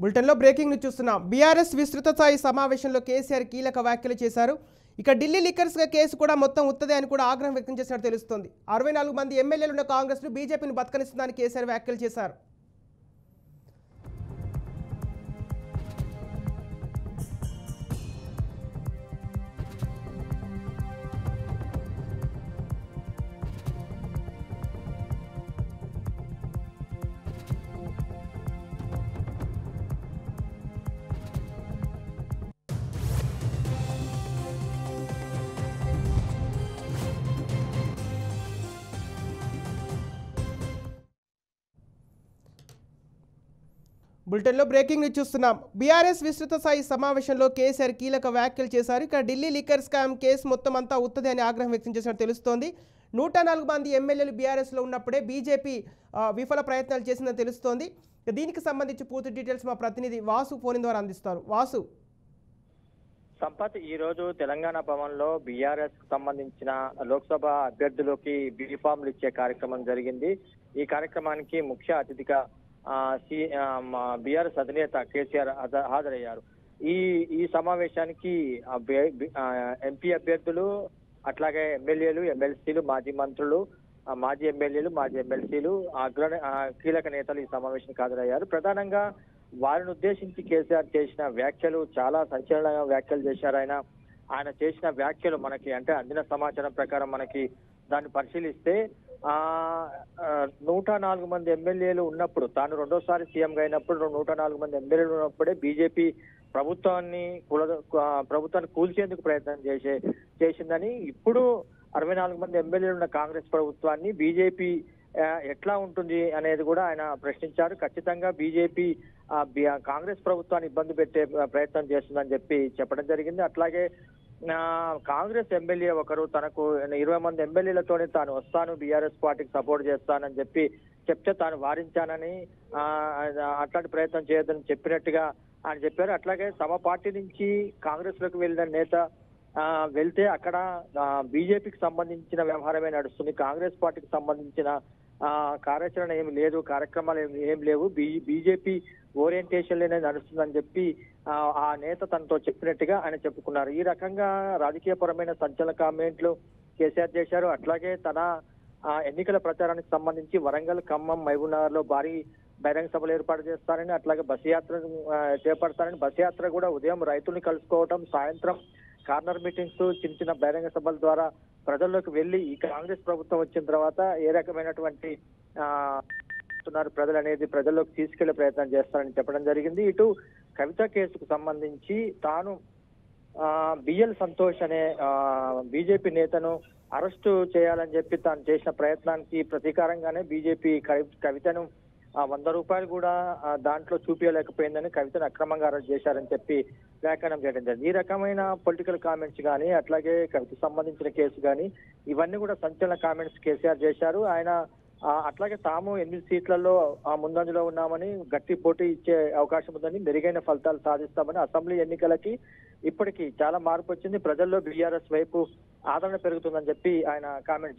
బులెటిన్లో breaking news చూస్తున్నాం BRS విస్తృత స్థాయి సమావేశంలో కేసీఆర్ కీలక వ్యాఖ్యలు చేశారు ఇక ఢిల్లీ లిక్కర్స్గా కేసు కూడా మొత్తం ఉత్తదే అని కూడా ఆగ్రహం వ్యక్తం చేసినట్టు తెలుస్తోంది అరవై నాలుగు మంది ఎమ్మెల్యేలు ఉన్న కాంగ్రెస్ను బీజేపీని బతకనిస్తుందని కేసీఆర్ వ్యాఖ్యలు చేశారు బులెటిన్లో బ్రేకింగ్ న్యూస్ చూస్తున్నాం బీఆర్ఎస్ విస్తృత స్థాయి సమావేశంలో కేసీఆర్ కీలక వ్యాఖ్యలు చేశారు ఇక ఢిల్లీ లిక్కర్ స్కామ్ కేసు మొత్తం అంతా ఉత్తదే అని ఆగ్రహం వ్యక్తం చేసినట్టు తెలుస్తోంది నూట నాలుగు మంది ఎమ్మెల్యేలు బీఆర్ఎస్లో ఉన్నప్పుడే బీజేపీ ఆ, విఫల ప్రయత్నాలు చేసిందని తెలుస్తోంది ఇక దీనికి సంబంధించి పూర్తి డీటెయిల్స్ మా ప్రతినిధి వాసు ఫోన్ ద్వారా అందిస్తారు వాసు సంపత్ ఈ రోజు తెలంగాణ భవన్ లో బీఆర్ఎస్ కు సంబంధించిన లోక్సభ అభ్యర్థులకి బీఫామ్లు ఇచ్చే కార్యక్రమం జరిగింది ఈ కార్యక్రమానికి ముఖ్య అతిథిగా ఆ, సి బీఆర్ఎస్ అధినేత కేసీఆర్ హాజ- హాజరయ్యారు ఈ ఈ సమావేశానికి ఆ, బే- బి- ఆ, ఎంపీ అభ్యర్థులు అట్లాగే ఎమ్మెల్యేలు ఎమ్మెల్సీలు మాజీ మంత్రులు ఆ, మాజీ ఎమ్మెల్యేలు మాజీ ఎమ్మెల్సీలు అగ్ర ఆ, కీలక నేతలు ఈ సమావేశానికి హాజరయ్యారు ప్రధానంగా వారిని ఉద్దేశించి కేసీఆర్ చేసిన వ్యాఖ్యలు చాలా సంచలన వ్యాఖ్యలు చేశారు ఆయన ఆయన చేసిన వ్యాఖ్యలు మనకి అంటే అందిన సమాచారం ప్రకారం మనకి దాన్ని పరిశీలిస్తే ఆ ఆ, నూట నాలుగు మంది ఎమ్మెల్యేలు ఉన్నప్పుడు తాను రెండోసారి సీఎంగా అయినప్పుడు నూట నాలుగు మంది ఎమ్మెల్యేలు ఉన్నప్పుడే బీజేపీ ప్రభుత్వాన్ని కూల ఆ, ప్రభుత్వాన్ని కూల్చేందుకు ప్రయత్నం చేసే చేసిందని ఇప్పుడు అరవై నాలుగు మంది ఎమ్మెల్యేలు ఉన్న కాంగ్రెస్ ప్రభుత్వాన్ని బీజేపీ ఆ, ఎట్లా ఉంటుంది అనేది కూడా ఆయన ప్రశ్నించారు ఖచ్చితంగా బీజేపీ ఆ, బి- ఆ, కాంగ్రెస్ ప్రభుత్వాన్ని ఇబ్బంది పెట్టే ప్రయత్నం చేస్తుందని చెప్పి చెప్పడం జరిగింది అట్లాగే ఆ, కాంగ్రెస్ ఎమ్మెల్యే ఒకరు తనకు ఇరవై మంది ఎమ్మెల్యేలతోనే తాను వస్తాను బీఆర్ఎస్ పార్టీకి సపోర్ట్ చేస్తానని చెప్పి చెప్తే తాను వారించానని ఆ, అట్లాంటి ప్రయత్నం చేయొద్దని చెప్పినట్టుగా ఆయన చెప్పారు అట్లాగే తమ పార్టీ నుంచి కాంగ్రెస్ లోకి వెళ్ళిన నేత ఆ, వెళ్తే అక్కడ బీజేపీకి సంబంధించిన వ్యవహారమే నడుస్తుంది కాంగ్రెస్ పార్టీకి సంబంధించిన ఆ, కార్యాచరణ ఏమి లేదు కార్యక్రమాలు ఏమి ఏం లేవు బీజేపీ ఓరియంటేషన్ లోనే నడుస్తుందని చెప్పి ఆ, ఆ నేత తనతో చెప్పినట్టుగా ఆయన చెప్పుకున్నారు ఈ రకంగా రాజకీయపరమైన సంచలన కామెంట్లు కేసీఆర్ చేశారు అట్లాగే తన ఆ, ఎన్నికల ప్రచారానికి సంబంధించి వరంగల్ ఖమ్మం మహబూబ్నగర్ లో భారీ బహిరంగ సభలు ఏర్పాటు చేస్తారని అట్లాగే బస్ యాత్ర ఆ, చేపడతారని బస్ యాత్ర కూడా ఉదయం రైతుల్ని కలుసుకోవటం సాయంత్రం కార్నర్ మీటింగ్స్ చిన్న చిన్న బహిరంగ సభల ద్వారా ప్రజల్లోకి వెళ్లి ఈ కాంగ్రెస్ ప్రభుత్వం వచ్చిన తర్వాత ఏ రకమైనటువంటి ఆ చేస్తున్నారు ప్రజలు అనేది ప్రజల్లోకి తీసుకెళ్లే ప్రయత్నం చేస్తారని చెప్పడం జరిగింది ఇటు కవిత కేసుకు సంబంధించి తాను ఆ బిఎల్ సంతోష్ అనే ఆ బీజేపీ నేతను అరెస్టు చేయాలని చెప్పి తాను చేసిన ప్రయత్నానికి ప్రతీకారంగానే బీజేపీ కవి- కవితను ఆ వంద రూపాయలు కూడా ఆ, దాంట్లో చూపించలేకపోయిందని కవితను అక్రమంగా అరెస్ట్ చేశారని చెప్పి వ్యాఖ్యానం చేయడం జరిగింది ఈ రకమైన పొలిటికల్ కామెంట్స్ కానీ అట్లాగే కవిత సంబంధించిన కేసు కానీ ఇవన్నీ కూడా సంచలన కామెంట్స్ కేసీఆర్ చేశారు ఆయన ఆ, అట్లాగే తాము ఎనిమిది సీట్లలో ఆ, ముందంజలో ఉన్నామని గట్టి పోటీ ఇచ్చే అవకాశం ఉందని మెరుగైన ఫలితాలు సాధిస్తామని అసెంబ్లీ ఎన్నికలకి ఇప్పటికీ చాలా మార్పు వచ్చింది ప్రజల్లో బీఆర్ఎస్ వైపు ఆదరణ పెరుగుతుందని చెప్పి ఆయన కామెంట్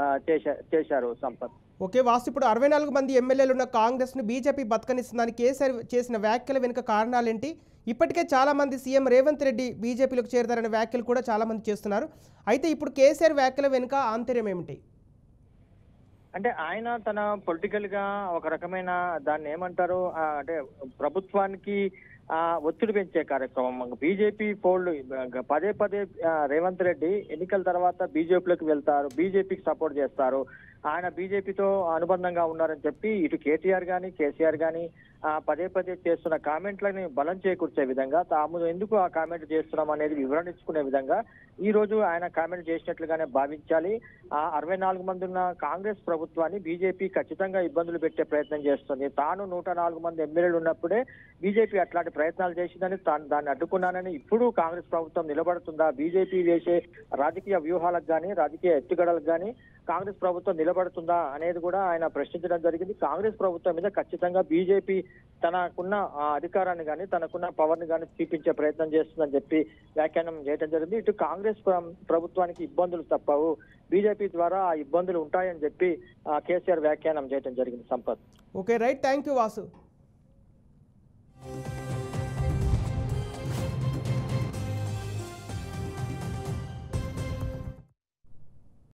చేశారు సంపత్ ఓకే వాసు ఇప్పుడు అరవై నాలుగు మంది ఎమ్మెల్యేలు ఉన్న కాంగ్రెస్ను బీజేపీ బతకనిస్తుందని కేసీఆర్ చేసిన వ్యాఖ్యల వెనుక కారణాలేంటి ఇప్పటికే చాలా మంది సీఎం రేవంత్ రెడ్డి బీజేపీలోకి చేరతారనే వ్యాఖ్యలు కూడా చాలా మంది చేస్తున్నారు అయితే ఇప్పుడు కేసీఆర్ వ్యాఖ్యల వెనుక ఆంతర్యం ఏమిటి అంటే ఆయన తన పొలిటికల్ గా ఒక రకమైన దాన్ని ఏమంటారు ఆ, అంటే ప్రభుత్వానికి ఆ, ఒత్తిడి పెంచే కార్యక్రమం బీజేపీ పోల్డ్ పదే పదే ఆ, రేవంత్ రెడ్డి ఎన్నికల తర్వాత బీజేపీలోకి వెళ్తారు బీజేపీకి సపోర్ట్ చేస్తారు ఆయన బీజేపీతో అనుబంధంగా ఉన్నారని చెప్పి ఇటు కేటీఆర్ గాని కేసీఆర్ గాని ఆ, పదే పదే చేస్తున్న కామెంట్లని బలం చేకూర్చే విధంగా తాము ఎందుకు ఆ కామెంట్ చేస్తున్నాం అనేది వివరణించుకునే విధంగా ఈ రోజు ఆయన కామెంట్ చేసినట్లుగానే భావించాలి ఆ అరవై నాలుగు మంది ఉన్న కాంగ్రెస్ ప్రభుత్వాన్ని బీజేపీ ఖచ్చితంగా ఇబ్బందులు పెట్టే ప్రయత్నం చేస్తుంది తాను నూట నాలుగు మంది ఎమ్మెల్యేలు ఉన్నప్పుడే బీజేపీ అట్లాంటి ప్రయత్నాలు చేసిందని తాను దాన్ని అడ్డుకున్నానని ఇప్పుడు కాంగ్రెస్ ప్రభుత్వం నిలబడుతుందా బీజేపీ వేసే రాజకీయ వ్యూహాలకు కానీ రాజకీయ ఎత్తుగడలకు కానీ కాంగ్రెస్ ప్రభుత్వం నిలబడుతుందా అనేది కూడా ఆయన ప్రశ్నించడం జరిగింది కాంగ్రెస్ ప్రభుత్వం మీద ఖచ్చితంగా బీజేపీ తనకున్న ఆ, అధికారాన్ని కానీ తనకున్న పవర్ ని కానీ చూపించే ప్రయత్నం చేస్తుందని చెప్పి వ్యాఖ్యానం చేయడం జరిగింది ఇటు కాంగ్రెస్ ప్ర- ప్రభుత్వానికి ఇబ్బందులు తప్పవు బీజేపీ ద్వారా ఆ ఇబ్బందులు ఉంటాయని చెప్పి ఆ, కేసీఆర్ వ్యాఖ్యానం చేయడం జరిగింది Sampath okay right thank you Vasu